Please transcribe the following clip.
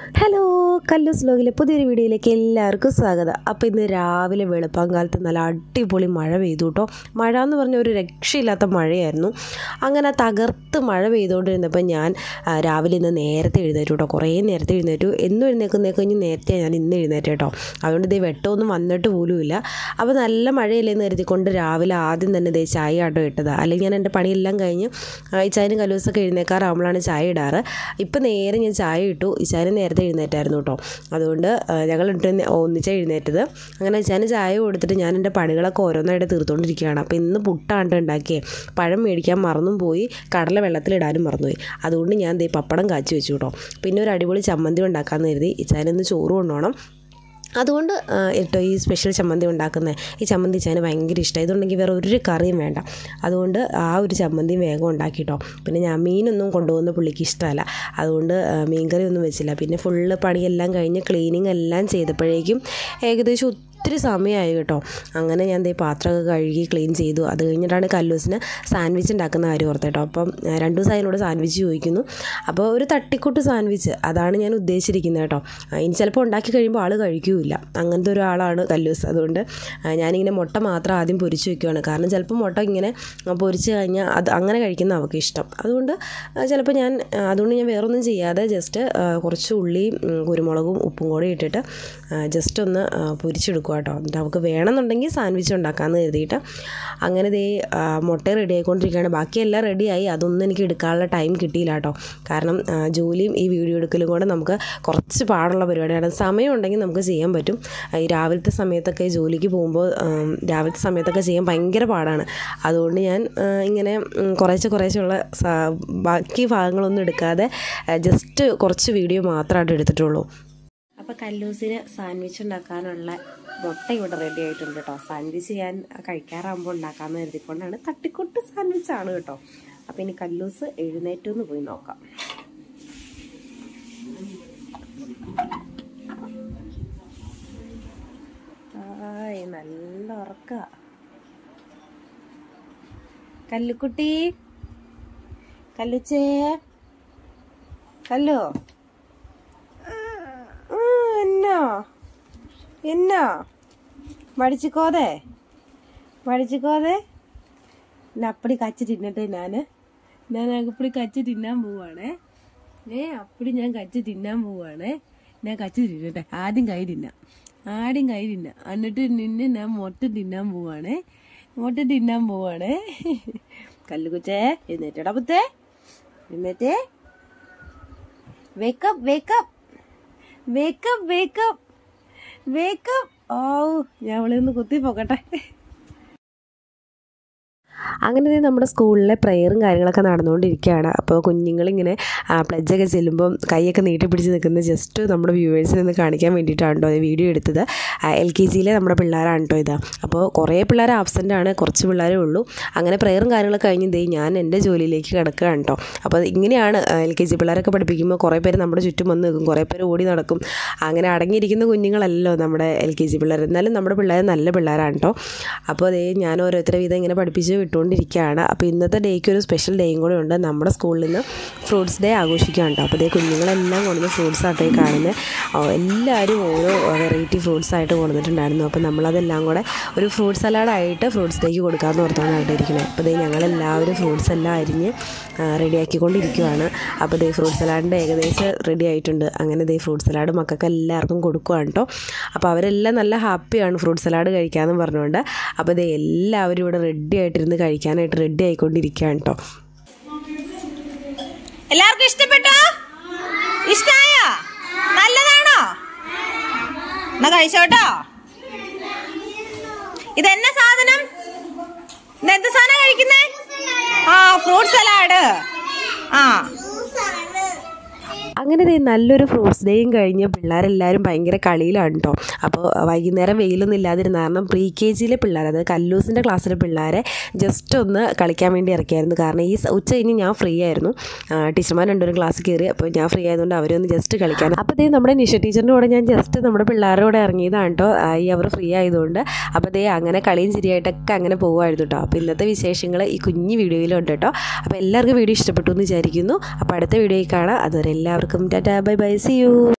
hello കല്ലൂസ് ലോകിലെ പുതിയൊരു വീഡിയോയിലേക്ക് എല്ലാവർക്കും സ്വാഗതം അപ്പോൾ ഇന്ന് രാവിലെ വെളുപ്പാങ്കാലത്ത് നല്ല അടിപൊളി മഴ പെയ്തു കേട്ടോ മഴ എന്ന് പറഞ്ഞ ഒരു രക്ഷയില്ലാത്ത മഴയായിരുന്നു അങ്ങനെ തകർത്ത് മഴ പെയ്തുകൊണ്ടിരുന്നപ്പോൾ ഞാൻ ആ, രാവിലെ ഇന്ന് നേരത്തെ എഴുന്നേറ്റു കേട്ടോ കുറേ നേരത്തെ എഴുന്നേറ്റു എന്നും എഴുന്നേക്കുന്നേക്ക് കഴിഞ്ഞ് നേരത്തെ ഞാൻ ഇന്ന് എഴുന്നേറ്റ് കേട്ടോ അതുകൊണ്ട് ഇതേ വെട്ടമൊന്നും വന്നിട്ട് പോലുമില്ല അപ്പോൾ നല്ല മഴയില്ലെന്ന് കരുതിക്കൊണ്ട് രാവിലെ ആദ്യം തന്നെ ഇതേ ചായ ആട്ടോ ഇട്ടത് അല്ലെങ്കിൽ ഞാൻ എൻ്റെ പണിയെല്ലാം കഴിഞ്ഞ് ആ, ഇച്ചായനും കലൂസൊക്കെ എഴുന്നേക്കാറാകുമ്പോഴാണ് ചായ ഇടാറ് ഇപ്പം നേരെ ഞാൻ ചായ ഇട്ടു ഇച്ചായന് നേരത്തെ എഴുന്നേറ്റായിരുന്നു കേട്ടോ അതുകൊണ്ട് ആ, ഞങ്ങൾ ഇട്ട് ഒന്നിച്ചാണ് എഴുന്നേറ്റത് അങ്ങനെ ഇച്ചാന് ചായ കൊടുത്തിട്ട് ഞാൻ എൻ്റെ പണികളൊക്കെ ഓരോന്നായിട്ട് തീർത്തുകൊണ്ടിരിക്കുകയാണ് അപ്പോൾ ഇന്ന് പുട്ടാണ്ട് ഉണ്ടാക്കിയേ പഴം മേടിക്കാൻ മറന്നും പോയി കടല വെള്ളത്തിലിടാനും മറന്നുപോയി അതുകൊണ്ട് ഞാൻ ദേ പപ്പടം കാച്ചി വെച്ചു കേട്ടോ പിന്നെ ഒരു അടിപൊളി ചമ്മന്തി ഉണ്ടാക്കാമെന്ന് കരുതി ഇച്ചാനിന്ന് ചോറ് കൊണ്ടുപോകണം അതുകൊണ്ട് ആ, കേട്ടോ ഈ സ്പെഷ്യൽ ചമ്മന്തി ഉണ്ടാക്കുന്നത് ഈ ചമ്മന്തി ചാന് ഭയങ്കര ഇഷ്ടമായി ഇതുണ്ടെങ്കിൽ വേറെ ഒരു കറിയും വേണ്ട അതുകൊണ്ട് ആ ഒരു ചമ്മന്തി വേഗം ഉണ്ടാക്കിട്ടോ പിന്നെ ഞാൻ മീനൊന്നും കൊണ്ടുപോകുന്ന പുള്ളിക്ക് ഇഷ്ടമല്ല അതുകൊണ്ട് ആ, മീൻകറി ഒന്നും വെച്ചില്ല പിന്നെ ഫുള്ള് പണിയെല്ലാം കഴിഞ്ഞ് ക്ലീനിങ് എല്ലാം ചെയ്തപ്പോഴേക്കും ഏകദേശം ഒത്തിരി സമയമായി കേട്ടോ അങ്ങനെ ഞാൻ ദേ പാത്രമൊക്കെ കഴുകി ക്ലീൻ ചെയ്തു അത് കഴിഞ്ഞിട്ടാണ് കല്ലൂസിന് സാൻഡ്വിച്ച് ഉണ്ടാക്കുന്ന കാര്യം ഓർത്ത് കേട്ടോ അപ്പം ആ, രണ്ടു ദിവസം അതിനോട് സാൻഡ്വിച്ച് ചോദിക്കുന്നു അപ്പോൾ ഒരു തട്ടിക്കൂട്ട് സാൻഡ്വിച്ച് അതാണ് ഞാൻ ഉദ്ദേശിച്ചിരിക്കുന്നത് കേട്ടോ ആ, ഇനി ചിലപ്പോൾ ഉണ്ടാക്കി കഴിയുമ്പോൾ ആൾ കഴിക്കൂല അങ്ങനത്തെ ഒരാളാണ് കല്ലൂസ് അതുകൊണ്ട് ആ, ഞാനിങ്ങനെ മുട്ട മാത്രം ആദ്യം പൊരിച്ച് വെക്കുകയാണ് കാരണം ചിലപ്പോൾ മുട്ട ഇങ്ങനെ ആ, പൊരിച്ച് കഴിഞ്ഞാൽ അത് അങ്ങനെ കഴിക്കുന്ന അവൾക്ക് ഇഷ്ടം അതുകൊണ്ട് ആ, ചിലപ്പോൾ ഞാൻ ആ, അതുകൊണ്ട് ഞാൻ വേറൊന്നും ചെയ്യാതെ ജസ്റ്റ് ആ, കുറച്ച് ഉള്ളിയും ഉം, കുരുമുളകും ഉപ്പും കൂടെ ഇട്ടിട്ട് ജസ്റ്റ് ഒന്ന് ആ, പൊരിച്ചെടുക്കുക കേട്ടോ എന്നിട്ട് അവൾക്ക് വേണമെന്നുണ്ടെങ്കിൽ സാൻഡ്വിച്ച് ഉണ്ടാക്കാമെന്ന് കരുതിയിട്ട് അങ്ങനെ ദേ ആ, മുട്ട റെഡി ആയിക്കൊണ്ടിരിക്കുകയാണ് ബാക്കിയെല്ലാം റെഡിയായി അതൊന്നും എനിക്ക് എടുക്കാനുള്ള ടൈം കിട്ടിയില്ല കേട്ടോ കാരണം ആ, ജോലിയും ഈ വീഡിയോ എടുക്കലും കൂടെ നമുക്ക് കുറച്ച് പാടുള്ള പരിപാടിയാണ് സമയം ഉണ്ടെങ്കിൽ നമുക്ക് ചെയ്യാൻ പറ്റും ആ, ഈ രാവിലത്തെ സമയത്തൊക്കെ ജോലിക്ക് പോകുമ്പോൾ ആം, രാവിലത്തെ സമയത്തൊക്കെ ചെയ്യാൻ ഭയങ്കര പാടാണ് അതുകൊണ്ട് ഞാൻ ആ, ഇങ്ങനെ ഉം, കുറേശ്ശെ കുറേശ്ശെയുള്ള സ- ബാക്കി ഭാഗങ്ങളൊന്നും എടുക്കാതെ ജസ്റ്റ് കുറച്ച് വീഡിയോ മാത്രമായിട്ട് എടുത്തിട്ടുള്ളൂ അപ്പോൾ കല്ലൂസിന് സാൻഡ്വിച്ച് ഉണ്ടാക്കാനുള്ള മുട്ട ഇവിടെ റെഡി ആയിട്ടുണ്ട് കേട്ടോ സാൻഡ്വിച്ച് ഞാൻ കഴിക്കാറാകുമ്പോൾ ഉണ്ടാക്കാമെന്ന് കരുതിക്കൊണ്ടാണ് തട്ടിക്കൊട്ട് സാൻഡ്വിച്ച് ആണ് കേട്ടോ അപ്പോൾ ഇനി കല്ലൂസ് എഴുന്നേറ്റൊന്ന് പോയി നോക്കാം ആയ് നല്ല ഉറക്ക കല്ലുക്കുട്ടി കല്ലുച്ചേ കല്ലു ആ, എന്നാ എന്നാ മടിച്ചിക്കോതെ മടിച്ചിക്കോതെ ഞാൻ അപ്പടി കച്ച് തിന്നട്ടെ ഞാന് ഞാൻ അപ്പടി കച്ച് തിന്നാൻ പോവാണേ ഏ അപ്പടി ഞാൻ കച്ച് തിന്നാൻ പോവാണേ ഞാൻ കച്ച് തിന്നട്ടെ ആദ്യം കൈ തിന്നാം ആദ്യം കൈ തിന്നാം എന്നിട്ട് നിന്നെ ഞാൻ മുട്ട തിന്നാൻ പോവാണേ മുട്ട തിന്നാൻ പോവാണേ കല്ലുകുച്ചേ എഴുന്നേറ്റടാ പുത്തേ എഴുന്നേറ്റേ wake up wake up wake up wake up wake up ഓ ഞാൻ അവളെ ഒന്ന് കുത്തി പോക്കട്ടെ അങ്ങനെ ദേ നമ്മുടെ സ്കൂളിലെ പ്രെയറും കാര്യങ്ങളൊക്കെ നടന്നുകൊണ്ടിരിക്കുകയാണ് അപ്പോൾ കുഞ്ഞുങ്ങളിങ്ങനെ പ്ലജ്ജൊക്കെ ചെല്ലുമ്പം കൈയൊക്കെ നീട്ടി പിടിച്ച് നിൽക്കുന്നത് ജസ്റ്റ് നമ്മുടെ വ്യൂവേഴ്സിനെ ഒന്ന് കാണിക്കാൻ വേണ്ടിയിട്ടാണ് കേട്ടോ വീഡിയോ എടുത്തത് എൽ കെ ജിയിലെ നമ്മുടെ പിള്ളേരാണ് കേട്ടോ ഇത് അപ്പോൾ കുറേ പിള്ളേർ ആബ്സെൻ്റ് ആണ് കുറച്ച് പിള്ളേരേ ഉള്ളൂ അങ്ങനെ പ്രെയറും കാര്യങ്ങളൊക്കെ കഴിഞ്ഞ് ദേ ഞാൻ എൻ്റെ ജോലിയിലേക്ക് കിടക്കുകയാണ് കേട്ടോ അപ്പോൾ ഇങ്ങനെയാണ് എൽ കെ ജി പിള്ളേരൊക്കെ പഠിപ്പിക്കുമ്പോൾ കുറേ പേര് നമ്മുടെ ചുറ്റും വന്ന് നിൽക്കും കുറേ പേര് ഓടി നടക്കും അങ്ങനെ അടങ്ങിയിരിക്കുന്ന കുഞ്ഞുങ്ങളല്ലല്ലോ നമ്മുടെ എൽ കെ ജി പിള്ളേർ എന്നാലും നമ്മുടെ പിള്ളേർ നല്ല പിള്ളേരാണ് കേട്ടോ അപ്പോൾ അതേ ഞാൻ ഓരോരുത്തരെ വീതം ഇങ്ങനെ പഠിപ്പിച്ച് വിട്ടുകൊണ്ടിരിക്കുകയാണ് അപ്പോൾ ഇന്നത്തെ ഡേക്ക് ഒരു സ്പെഷ്യൽ ഡേയും കൂടെ ഉണ്ട് നമ്മുടെ സ്കൂളിൽ നിന്ന് ഫ്രൂട്ട്സ് ഡേ ആഘോഷിക്കുകയാണ് കേട്ടോ അപ്പോൾ അതേ കുഞ്ഞുങ്ങളെല്ലാം കൊണ്ടുവന്ന് ഫ്രൂട്ട്സ് ആട്ടോ ഈ കാണുന്നത് ഓ, എല്ലാവരും ഓരോ വെറൈറ്റി ഫ്രൂട്ട്സ് ആയിട്ട് കൊണ്ടുവന്നിട്ടുണ്ടായിരുന്നു അപ്പോൾ നമ്മളതെല്ലാം കൂടെ ഒരു ഫ്രൂട്ട് സലാഡായിട്ട് ഫ്രൂട്ട്സ് ഡേക്ക് കൊടുക്കാമെന്ന് ഓർത്താണ് അവിടെ ഇരിക്കുന്നത് അപ്പോൾ ദേ ഞങ്ങളെല്ലാവരും ഫ്രൂട്ട്സ് എല്ലാം അരിഞ്ഞ് റെഡിയാക്കിക്കൊണ്ടിരിക്കുകയാണ് അപ്പോൾ ദേ ഫ്രൂട്ട് സലാഡിൻ്റെ ഏകദേശം റെഡി ആയിട്ടുണ്ട് അങ്ങനെ ദേ ഫ്രൂട്ട് സലാഡ് മക്കൾക്ക് എല്ലാവർക്കും കൊടുക്കുകയാണ് കേട്ടോ അപ്പോൾ അവരെല്ലാം നല്ല ഹാപ്പിയാണ് ഫ്രൂട്ട് സലാഡ് കഴിക്കാമെന്ന് പറഞ്ഞുകൊണ്ട് അപ്പോൾ ദേ എല്ലാവരും ഇവിടെ റെഡി ആയിട്ടിരുന്ന് കഴിക്കാനായിട്ട് റെഡി ആയിക്കൊണ്ടിരിക്കുകയാണ് കേട്ടോ എല്ലാവർക്കും ഇഷ്ടപ്പെട്ടോ ഇഷ്ടായ നല്ലതാണോ എന്നാ കഴിച്ചോട്ടോ ഇതെന്ന സാധനം ഇതെന്ത് സാധനം കഴിക്കുന്നേ ആ ഫ്രൂട്ട് സലാഡ് ആ അങ്ങനെ ദേ നല്ലൊരു ഫ്രൂട്ട്സ് ഡേയും കഴിഞ്ഞ് പിള്ളേരെല്ലാവരും ഭയങ്കര കളിയിലാണ് കേട്ടോ അപ്പോൾ വൈകുന്നേരം വെയിലൊന്നും ഇല്ലാതിരുന്ന കാരണം പ്രീ കെ ജിയിലെ പിള്ളേർ അതായത് കല്ലൂസിൻ്റെ ക്ലാസ്സിലെ പിള്ളേരെ ജസ്റ്റ് ഒന്ന് കളിക്കാൻ വേണ്ടി ഇറക്കിയായിരുന്നു കാരണം ഈ സ- ഉച്ച കഴിഞ്ഞ് ഞാൻ ഫ്രീ ആയിരുന്നു ആ, ടീച്ചർമാർ രണ്ടുപേരും ക്ലാസ്സിൽ കയറി അപ്പോൾ ഞാൻ ഫ്രീ ആയതുകൊണ്ട് അവരൊന്ന് ജസ്റ്റ് കളിക്കാൻ അപ്പോൾ ദേ നമ്മുടെ നിഷ ടീച്ചറിൻ്റെ കൂടെ ഞാൻ ജസ്റ്റ് നമ്മുടെ പിള്ളേരുടെ കൂടെ ഇറങ്ങിയതാണ് കേട്ടോ ആ, ഈ അവർ ഫ്രീ ആയതുകൊണ്ട് അപ്പോൾ ദേ അങ്ങനെ കളിയും ചിരിയായിട്ടൊക്കെ അങ്ങനെ പോകുമായിരുന്നു കേട്ടോ അപ്പോൾ ഇന്നത്തെ വിശേഷങ്ങൾ ഈ കുഞ്ഞു വീഡിയോയിലുണ്ട് കേട്ടോ അപ്പോൾ എല്ലാവർക്കും വീഡിയോ ഇഷ്ടപ്പെട്ടു എന്ന് വിചാരിക്കുന്നു അപ്പോൾ അടുത്ത വീഡിയോയിൽ കാണാം അതുവരെ എല്ലാവർക്കും tata bye bye see U